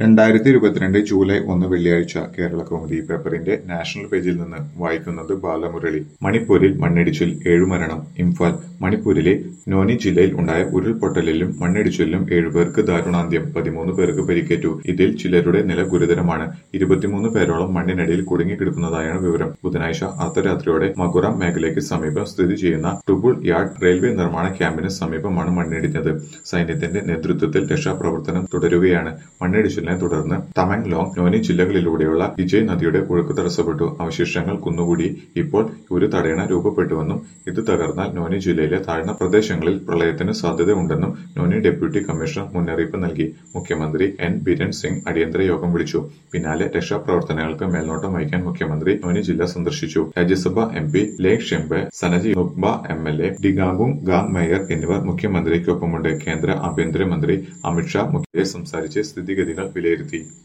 രണ്ടായിരത്തി ഇരുപത്തിരണ്ട് ജൂലൈ ഒന്ന് വെള്ളിയാഴ്ച കേരള കൗമുദി പേപ്പറിന്റെ നാഷണൽ പേജിൽ നിന്ന് വായിക്കുന്നത് ബാലമുരളി മണിപ്പൂരിൽ മണ്ണിടിച്ചിൽ ഏഴു മരണം ഇംഫാൽ മണിപ്പൂരിലെ നോനി ജില്ലയിൽ ഉണ്ടായ ഉരുൾപൊട്ടലിലും മണ്ണിടിച്ചിലിലും ഏഴുപേർക്ക് ദാരുണാന്ത്യം പതിമൂന്ന് പേർക്ക് പരിക്കേറ്റു ഇതിൽ ചിലരുടെ നില ഗുരുതരമാണ് ഇരുപത്തിമൂന്ന് പേരോളം മണ്ണിനടിയിൽ കുടുങ്ങിക്കിടക്കുന്നതായാണ് വിവരം ബുധനാഴ്ച അർദ്ധരാത്രിയോടെ മകുറാം മേഖലയ്ക്ക് സമീപം സ്ഥിതി ചെയ്യുന്ന ടുബുൾ യാർഡ് റെയിൽവേ നിർമ്മാണ ക്യാമ്പിന് സമീപമാണ് മണ്ണിടിഞ്ഞത് സൈന്യത്തിന്റെ നേതൃത്വത്തിൽ രക്ഷാപ്രവർത്തനം തുടരുകയാണ് മണ്ണിടിച്ചിലിനെ തുടർന്ന് തമംഗ്ലോങ് നോനി ജില്ലകളിലൂടെയുള്ള വിജയ് നദിയുടെ ഒഴുക്ക് തടസ്സപ്പെട്ടു അവശിഷ്ടങ്ങൾ കുന്നുകൂടി ഇപ്പോൾ ഒരു തടയണ രൂപപ്പെട്ടുവെന്നും ഇത് തകർന്നാൽ നോനി ജില്ലയിലെ താഴ്ന്ന പ്രദേശങ്ങളിൽ പ്രളയത്തിന് സാധ്യതയുണ്ടെന്നും നോനി ഡെപ്യൂട്ടി കമ്മീഷണർ മുന്നറിയിപ്പ് നൽകി മുഖ്യമന്ത്രി എൻ ബിരൻ സിംഗ് അടിയന്തര യോഗം വിളിച്ചു പിന്നാലെ രക്ഷാപ്രവർത്തനങ്ങൾക്ക് മേൽനോട്ടം വഹിക്കാൻ മുഖ്യമന്ത്രി നോനി ജില്ല സന്ദർശിച്ചു Rajya Sabha M P Leishemba Sanajaoba M L A ഡിഗാഗുങ് ഗാങ് മേയർ എന്നിവർ മുഖ്യമന്ത്രിക്കൊപ്പമുണ്ട് കേന്ദ്ര ആഭ്യന്തരമന്ത്രി അമിത്ഷാ മുഖ്യരെ സംസാരിച്ച് സ്ഥിതിഗതികൾ വിലയിരുത്തി